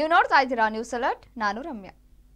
ನೀವು ನೋಡ್ತಾ ಇದ್ದೀರಾ ನ್ಯೂಸ್ ಅಲರ್ಟ್ ನಾನು ರಮ್ಯಾ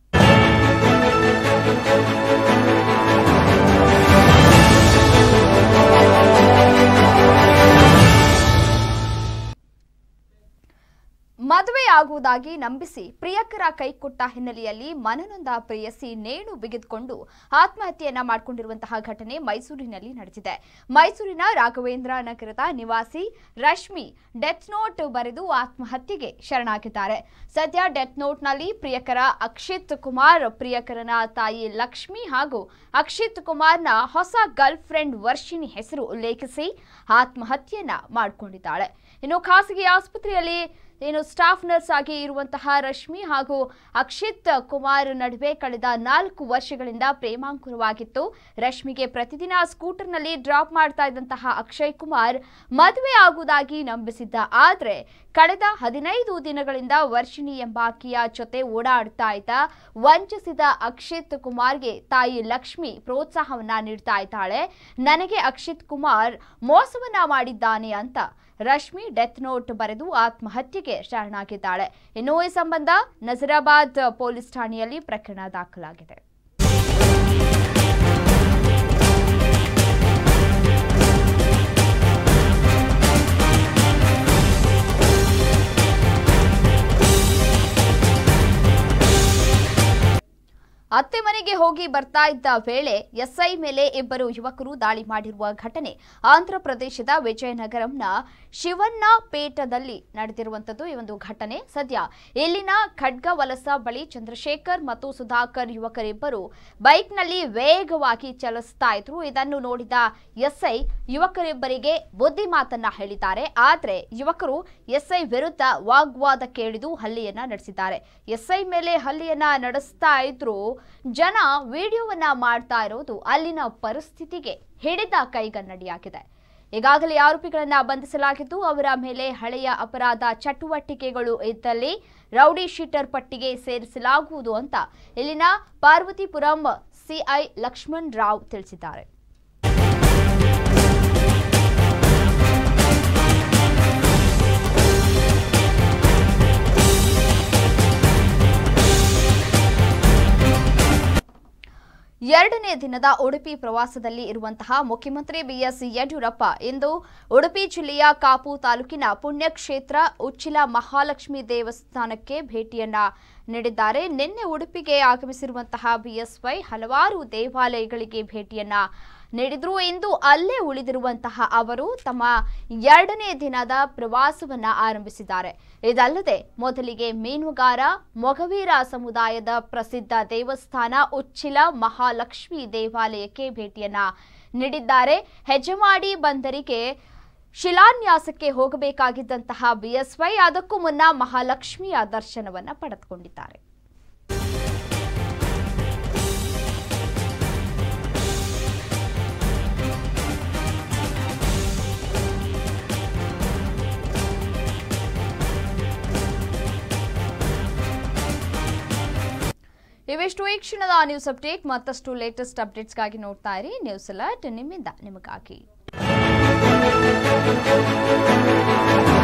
ಮದುವೆಯಾಗುವುದಾಗಿ ನಂಬಿಸಿ ಪ್ರಿಯಕರ ಕೈಕೊಟ್ಟ ಹಿನ್ನೆಲೆಯಲ್ಲಿ ಮನನೊಂದ ಪ್ರೇಯಸಿ ನೇಣು ಬಿಗಿದುಕೊಂಡು ಆತ್ಮಹತ್ಯೆಯನ್ನ ಮಾಡಿಕೊಂಡಿರುವಂತಹ ಘಟನೆ ಮೈಸೂರಿನಲ್ಲಿ ನಡೆದಿದೆ ಮೈಸೂರಿನ ರಾಘವೇಂದ್ರ ನಗರದ ನಿವಾಸಿ ರಶ್ಮಿ ಡೆತ್ ನೋಟ್ ಬರೆದು ಆತ್ಮಹತ್ಯೆಗೆ ಶರಣಾಗಿದ್ದಾರೆ ಸದ್ಯ ಡೆತ್ ನೋಟ್ನಲ್ಲಿ ಪ್ರಿಯಕರ ಅಕ್ಷಿತ್ ಕುಮಾರ್ ಪ್ರಿಯಕರನ ತಾಯಿ ಲಕ್ಷ್ಮಿ ಹಾಗೂ ಅಕ್ಷಿತ್ ಕುಮಾರ್ನ ಹೊಸ ಗರ್ಲ್ ಫ್ರೆಂಡ್ ವರ್ಷಿಣಿ ಹೆಸರು ಉಲ್ಲೇಖಿಸಿ ಆತ್ಮಹತ್ಯೆಯನ್ನ ಮಾಡಿಕೊಂಡಿದ್ದಾಳೆ ಇನ್ನು ಖಾಸಗಿ ಆಸ್ಪತ್ರೆಯಲ್ಲಿ ಏನು ಸ್ಟಾಫ್ ನರ್ಸ್ ಆಗಿ ಇರುವಂತಹ ರಶ್ಮಿ ಹಾಗೂ ಅಕ್ಷಿತ್ ಕುಮಾರ್ ನಡುವೆ ಕಳೆದ ನಾಲ್ಕು ವರ್ಷಗಳಿಂದ ಪ್ರೇಮಾಂಕುರವಾಗಿತ್ತು ರಶ್ಮಿಗೆ ಪ್ರತಿದಿನ ಸ್ಕೂಟರ್ನಲ್ಲಿ ಡ್ರಾಪ್ ಮಾಡ್ತಾ ಇದ್ದಂತಹ ಅಕ್ಷಯ್ ಕುಮಾರ್ ಮದುವೆ ಆಗುವುದಾಗಿ ನಂಬಿಸಿದ್ದ ಆದ್ರೆ ಕಳೆದ ಹದಿನೈದು ದಿನಗಳಿಂದ ವರ್ಷಿಣಿ ಎಂಬಾಕಿಯ ಜೊತೆ ಓಡಾಡ್ತಾ ಇದ್ದ ವಂಚಿಸಿದ ಅಕ್ಷಿತ್ ಕುಮಾರ್ಗೆ ತಾಯಿ ಲಕ್ಷ್ಮಿ ಪ್ರೋತ್ಸಾಹವನ್ನ ನೀಡ್ತಾ ಇದ್ದಾಳೆ ನನಗೆ ಅಕ್ಷಿತ್ ಕುಮಾರ್ ಮೋಸವನ್ನ ಮಾಡಿದ್ದಾನೆ ಅಂತ ರಶ್ಮಿ ಡೆತ್ ನೋಟ್ ಬರೆದು ಆತ್ಮಹತ್ಯೆಗೆ ಶರಣಾಗಿದ್ದಾಳೆ ಇನ್ನು ಈ ಸಂಬಂಧ ನಜರಾಬಾದ್ ಪೊಲೀಸ್ ಠಾಣೆಯಲ್ಲಿ ಪ್ರಕರಣ ದಾಖಲಾಗಿದೆ ಅತ್ತೆ ಮನೆಗೆ ಹೋಗಿ ಬರ್ತಾ ಇದ್ದ ವೇಳೆ ಎಸ್ಐ ಮೇಲೆ ಇಬ್ಬರು ಯುವಕರು ದಾಳಿ ಮಾಡಿರುವ ಘಟನೆ ಆಂಧ್ರ ಪ್ರದೇಶದ ವಿಜಯನಗರಂನ ಶಿವನ್ನಪೇಟದಲ್ಲಿ ನಡೆದಿರುವಂತದ್ದು ಈ ಒಂದು ಘಟನೆ ಸದ್ಯ ಇಲ್ಲಿನ ಖಡ್ಗವಲಸ ಬಳಿ ಚಂದ್ರಶೇಖರ್ ಮತ್ತು ಸುಧಾಕರ್ ಯುವಕರಿಬ್ಬರು ಬೈಕ್ನಲ್ಲಿ ವೇಗವಾಗಿ ಚಲಿಸ್ತಾ ಇದ್ರು ಇದನ್ನು ನೋಡಿದ ಎಸ್ಐ ಯುವಕರಿಬ್ಬರಿಗೆ ಬುದ್ಧಿ ಮಾತನ್ನ ಹೇಳಿದ್ದಾರೆ ಆದ್ರೆ ಯುವಕರು ಎಸ್ಐ ವಿರುದ್ಧ ವಾಗ್ವಾದಕ್ಕೆ ಇಳಿದು ಹಲ್ಲೆಯನ್ನ ನಡೆಸಿದ್ದಾರೆ ಎಸ್ಐ ಮೇಲೆ ಹಲ್ಲೆಯನ್ನ ನಡೆಸ್ತಾ ಇದ್ರು ಜನ ವಿಡಿಯೋವನ್ನ ಮಾಡ್ತಾ ಇರೋದು ಅಲ್ಲಿನ ಪರಿಸ್ಥಿತಿಗೆ ಹಿಡಿದ ಕೈಗನ್ನಡಿಯಾಗಿದೆ ಈಗಾಗಲೇ ಆರೋಪಿಗಳನ್ನ ಬಂಧಿಸಲಾಗಿದ್ದು ಅವರ ಮೇಲೆ ಹಳೆಯ ಅಪರಾಧ ಚಟುವಟಿಕೆಗಳು ಇದ್ದಲ್ಲಿ ರೌಡಿ ಶೀಟರ್ ಪಟ್ಟಿಗೆ ಸೇರಿಸಲಾಗುವುದು ಅಂತ ಇಲ್ಲಿನ ಪಾರ್ವತಿಪುರಂ ಸಿಐ ಲಕ್ಷ್ಮಣ್ ರಾವ್ ತಿಳಿಸಿದ್ದಾರೆ ಎರಡನೇ ದಿನದ ಉಡುಪಿ ಪ್ರವಾಸದಲ್ಲಿ ಇರುವಂತಹ ಮುಖ್ಯಮಂತ್ರಿ ಬಿಎಸ್ ಯಡಿಯೂರಪ್ಪ ಇಂದು ಉಡುಪಿ ಜಿಲ್ಲೆಯ ಕಾಪು ತಾಲೂಕಿನ ಪುಣ್ಯಕ್ಷೇತ್ರ ಉಚ್ಚಿಲ ಮಹಾಲಕ್ಷ್ಮಿ ದೇವಸ್ಥಾನಕ್ಕೆ ಭೇಟಿಯನ್ನ ನೀಡಿದ್ದಾರೆ ನಿನ್ನೆ ಉಡುಪಿಗೆ ಆಗಮಿಸಿರುವಂತಹ ಬಿಎಸ್ವೈ ಹಲವಾರು ದೇವಾಲಯಗಳಿಗೆ ಭೇಟಿಯನ್ನ ನೀಡಿದ್ರು ಇಂದು ಅಲ್ಲೇ ಉಳಿದಿರುವಂತಹ ಅವರು ತಮ್ಮ ಎರಡನೇ ದಿನದ ಪ್ರವಾಸವನ್ನ ಆರಂಭಿಸಿದ್ದಾರೆ ಇದಲ್ಲದೆ ಮೊದಲಿಗೆ ಮೀನುಗಾರ ಮೊಗವೀರ ಸಮುದಾಯದ ಪ್ರಸಿದ್ಧ ದೇವಸ್ಥಾನ ಉಚ್ಚಿಲ ಮಹಾಲಕ್ಷ್ಮಿ ದೇವಾಲಯಕ್ಕೆ ಭೇಟಿಯನ್ನ ನೀಡಿದ್ದಾರೆ ಹೆಜಮಾಡಿ ಬಂದರಿಗೆ ಶಿಲಾನ್ಯಾಸಕ್ಕೆ ಹೋಗಬೇಕಾಗಿದ್ದಂತಹ ಬಿಎಸ್ವೈ ಅದಕ್ಕೂ ಮುನ್ನ ಮಹಾಲಕ್ಷ್ಮಿಯ ದರ್ಶನವನ್ನ ಪಡೆದುಕೊಂಡಿದ್ದಾರೆ ಇವಿಷ್ಟು ಈ ಕ್ಷಣದ ನ್ಯೂಸ್ ಅಪ್ಡೇಟ್ ಮತ್ತಷ್ಟು ಲೇಟೆಸ್ಟ್ ಅಪ್ಡೇಟ್ಸ್ಗಾಗಿ ನೋಡ್ತಾ ಇರಿ ನ್ಯೂಸ್ ಅಲರ್ಟ್ ನಿಮ್ಮಿಂದ ನಿಮಗಾಗಿ